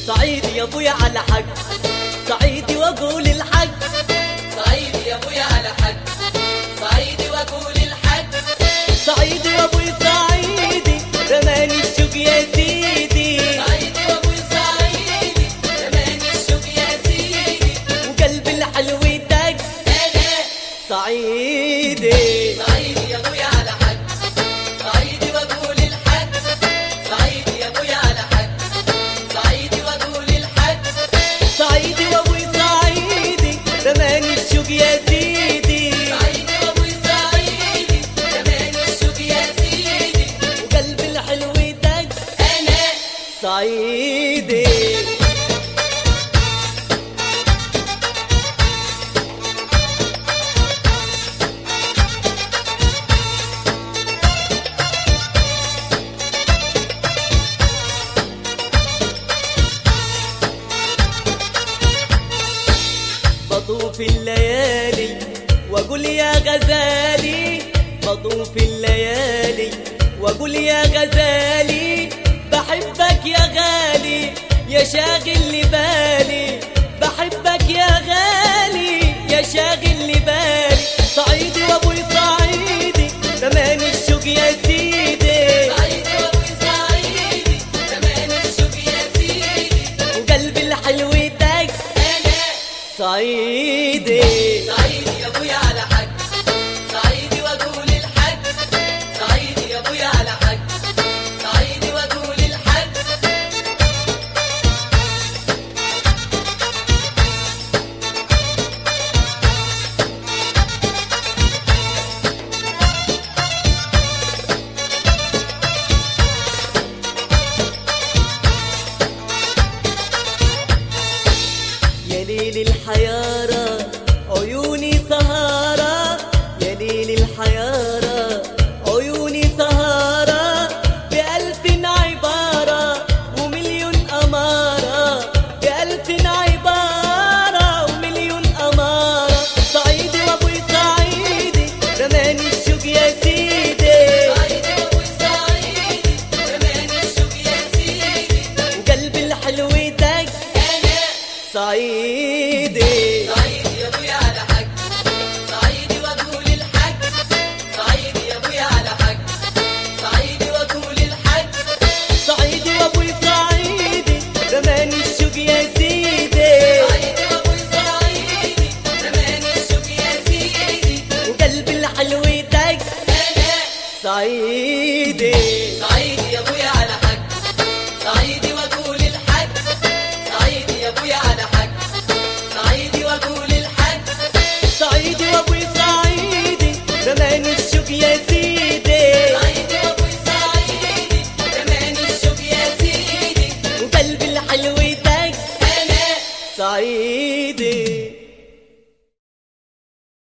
صعيدي يا ابويا على حق صعيدي واقول الحق صعيدي يا ابويا على حق صعيدي واقول الحق صعيدي وابوي صعيدي رماني الشوق يا سيدي صعيدي وابوي صعيدي زمان الشوق يا سيدي وقلبي الحلو دق انا صعيدي صعيدي يا ابويا على حق صعيدي واقول الحق صعيدي يا ابويا على حق صعيدي واقول الحق صعيدي وابوي صعيدي رماني الشوق يا سيدي صعيدي وابوي صعيدي زمان الشوق يا سيدي وقلبي الحلو دق انا صعيدي بطوف الليالي واقول يا غزالي بطوف الليالي واقول يا غزالي بحبك يا غالي يا شاغل لي بالي بحبك يا غالي يا شاغل لي بالي صعيدي وابوي صعيدي زمان الشوق يا سيدي صعيدي وابوي صعيدي زمان الشوق يا سيدي وقلبي الحلو دق انا صعيدي صعيدي يا ابويا على حق صعيدي واقول الحق صعيدي يا ابويا على حق صعيدي واقول الحق يا ليل الحيارة عيوني سهارة يا ليل الحيارة عيوني سهارة بألف عبارة ومليون أمارة بألف عبارة ومليون أمارة صعيدي وأبوي صعيدي رماني الشوق يا سيدي صعيدي وابوي صعيدي زمان الشوق يا سيدي وقلبي الحلو دق انا صعيدي صعيدي يا ابويا على حق صعيدي واقول الحق صعيدي يا ابويا على حق صعيدي واقول الحق صعيدي وابوي صعيدي رماني الشوق يا سيدي صعيدي وابوي صعيدي زمان الشوق يا سيدي وقلبي الحلو دق انا صعيدي صعيدي يا ابويا على حق صعيدي واقول الحق صعيدي يا ابويا على حق صعيدي واقول الحق صعيدي وابوي صعيدي رماني الشوق يا